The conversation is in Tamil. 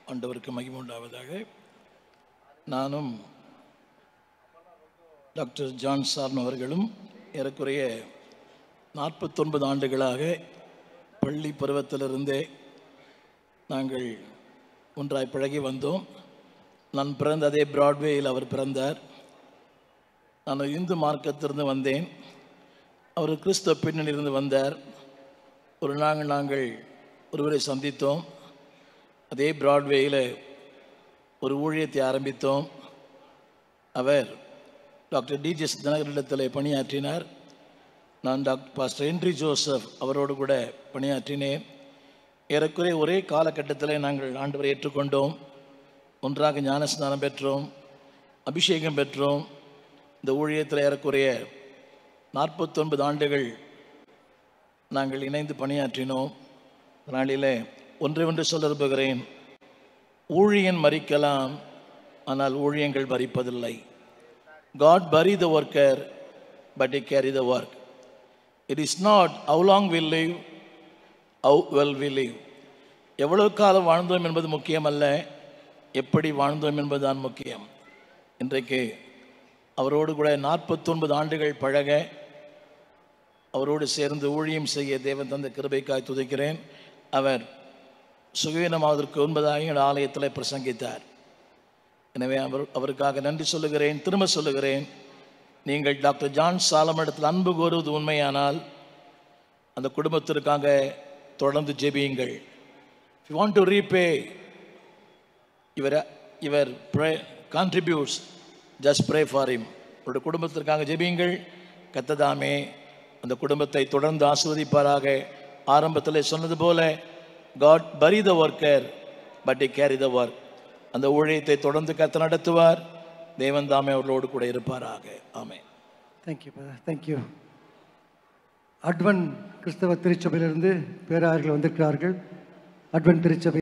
ஆண்டவருக்கு மகிமை உண்டாவதாக நானும் டாக்டர் ஜான் சார்ன் அவர்களும் ஏறக்குறைய நாற்பத்தொன்பது ஆண்டுகளாக பள்ளி பருவத்திலிருந்தே நாங்கள் ஒன்றாய் பழகி வந்தோம் நான் பிறந்த அதே பிராட்வேயில் அவர் பிறந்தார் நான் இந்து மார்க்கத்திலிருந்து வந்தேன் அவர் கிறிஸ்தவ பின்னணியிலிருந்து வந்தார் ஒரு நாங்கள் நாங்கள் ஒருவரை சந்தித்தோம் அதே பிராட்வேயில் ஒரு ஊழியத்தை ஆரம்பித்தோம் அவர் டாக்டர் டிஜிஎஸ் தினகரிடத்தில் பணியாற்றினார் நான் டாக்டர் பாஸ்டர் ஹென்ரி ஜோசப் அவரோடு கூட பணியாற்றினேன் ஏறக்குறைய ஒரே காலகட்டத்தில் நாங்கள் ஆண்டவரை ஏற்றுக்கொண்டோம் ஒன்றாக ஞானஸ்நானம் பெற்றோம் அபிஷேகம் பெற்றோம் இந்த ஊழியத்தில் ஏறக்குறைய நாற்பத்தொன்பது ஆண்டுகள் நாங்கள் இணைந்து பணியாற்றினோம் நாளில் ஒன்றை ஒன்று சொல்ல விரும்புகிறேன் ஊழியன் மறிக்கலாம் ஆனால் ஊழியங்கள் மறிப்பதில்லை God bury the worker but he carry the work it is not how long will live how well we live எவ்வளவு காலம் வாழ்ந்தோம் என்பது முக்கியமல்ல எப்படி வாழ்ந்தோம் என்பதுதான் முக்கியம் இன்றைக்கு அவரோடு கூட நாற்பத்தொன்பது ஆண்டுகள் பழக அவரோடு சேர்ந்து ஊழியம் செய்ய தேவன் தந்த கிருபைக்காய் துதைக்கிறேன் அவர் சுகவீனமாவதற்கு ஒன்பதாக எங்கள் ஆலயத்தில் பிரசங்கித்தார் எனவே அவர் அவருக்காக நன்றி சொல்லுகிறேன் திரும்ப சொல்லுகிறேன் நீங்கள் டாக்டர் ஜான் சாலமிடத்தில் அன்பு கோருவது உண்மையானால் அந்த குடும்பத்திற்காக தொடர்ந்து ஜெபியுங்கள் யூ வாண்ட் டு ரீபே இவர் இவர் pray contributes just pray for him உங்களுடைய குடும்பத்திற்காக ஜெபியுங்கள் கத்ததாமே அந்த குடும்பத்தை தொடர்ந்து ஆஸ்வதிப்பாராக ஆரம்பத்தில் சொன்னது போல God bury the worker but he carry the work அந்த ஊழியத்தை தொடர்ந்து கத்த நடத்துவார் தேவன் தாமே அவர்களோடு கூட இருப்பாராக ஆமே தேங்க்யூ தேங்க்யூ அட்வன் கிறிஸ்தவ திருச்சபையிலிருந்து பேராயர்கள் வந்திருக்கிறார்கள் அட்வன் திருச்சபை